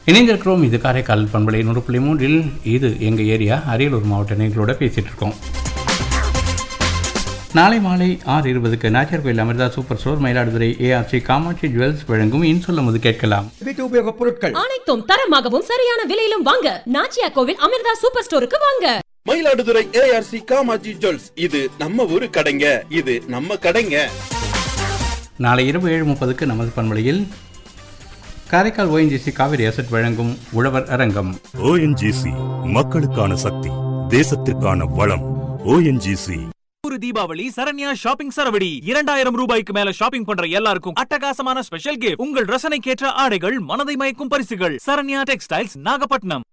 இணைந்திருக்கிறோம் இது காரைக்கால் பண்பலை நூறு புள்ளி மூன்றில் இது எங்கள் ஏரியா அரியலூர் மாவட்ட நேர்களோட பேசிகிட்டு இருக்கோம் நாளை மாலை ஆறு இருபதுக்கு Nachiyar Koil Amirtha super store Mayiladuthurai ARC Kamatchi jewels வழங்கும் இன்சொல்லும் போது கேட்கலாம் வீட்டு உபயோகப் பொருட்கள் அனைத்தும் தரமாகவும் சரியான விலையிலும் வாங்க நாச்சியா கோவில் அமிர்தா சூப்பர் ஸ்டோருக்கு வாங்க மயிலாடுதுறை ஏஆர்சி காமாஜி ஜுவல்ஸ் இது நம்ம ஊரு கடைங்க இது நம்ம கடைங்க நாளை இரவு ஏழு முப்பதுக்கு நமது பண்பலையில் காரைக்கால் ஓஎன்ஜிசி காவிரி அசட் வழங்கும் உழவர் அரங்கம் ஓஎன்ஜிசி மக்களுக்கான சக்தி தேசத்திற்கான வளம் ஓஎன்ஜிசி ஒரு தீபாவளி சரண்யா ஷாப்பிங் சரவடி இரண்டாயிரம் ரூபாய்க்கு மேல ஷாப்பிங் பண்ற எல்லாருக்கும் அட்டகாசமான ஸ்பெஷல் கிஃப்ட் உங்கள் ரசனைக்கேற்ற ஆடைகள் மனதை மயக்கும் பரிசுகள் சரண்யா டெக்ஸ்டைல்ஸ் நாகப்பட்டினம்